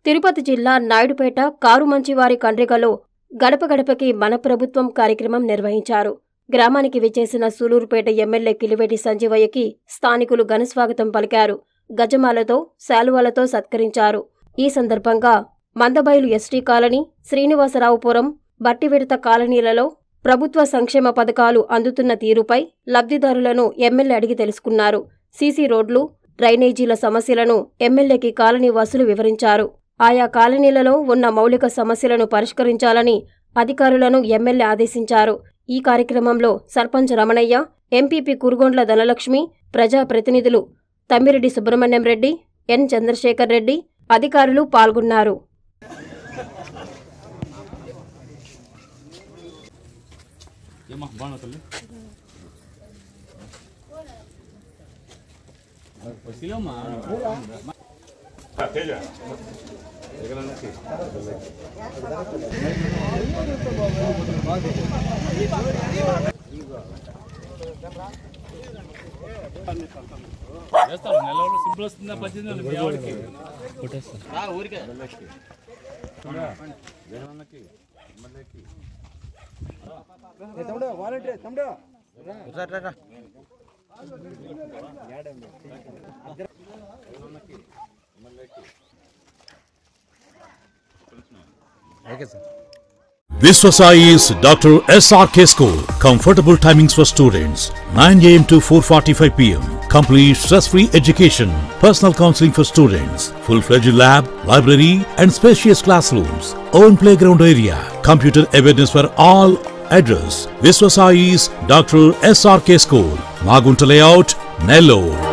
తిరుపతి జిల్లా నాయుడుపేట కారుమంచివారి కండ్రికలో గడప గడపకి మన ప్రభుత్వం కార్యక్రమం నిర్వహించారు గ్రామానికి విచ్చేసిన సూలూరుపేట ఎమ్మెల్యే కిలివేటి సంజీవయ్యకి స్థానికులు ఘనస్వాగతం పలికారు గజమాలతో శాలువాలతో సత్కరించారు ఈ సందర్భంగా మందబైలు ఎస్టీ కాలనీ శ్రీనివాసరావుపురం బట్టివిడత కాలనీలలో ప్రభుత్వ సంక్షేమ పథకాలు అందుతున్న తీరుపై లబ్ధిదారులను ఎమ్మెల్యే అడిగి తెలుసుకున్నారు సీసీ రోడ్లు డ్రైనేజీల సమస్యలను ఎమ్మెల్యేకి కాలనీ వాసులు వివరించారు ఆయా కాలనీలలో ఉన్న మౌలిక సమస్యలను పరిష్కరించాలని అధికారులను ఎమ్మెల్యే ఆదేశించారు ఈ కార్యక్రమంలో సర్పంచ్ రమణయ్య ఎంపీపీ కురుగొండ్ల ధనలక్ష్మి ప్రజాప్రతినిధులు తమ్మిరెడ్డి సుబ్రహ్మణ్యం రెడ్డి ఎన్ చంద్రశేఖర్ రెడ్డి అధికారులు పాల్గొన్నారు ఏమా బాగున్నా తల్లి వసీలమ్మా చేస్తాను నెల రోజులు సింపుల్ వస్తుందా పద్దెనిమిది వందలు మీ ఆవిడకి Viswasai's Dr. SRK School. Comfortable timings for students 9 am to 4:45 pm. Complete stress-free education. Personal counseling for students. Full-fledged lab, library, and spacious classrooms. Own playground area. Computer awareness for all. Address: Viswasai's Dr. SRK School. Magunta Layout, Nellore.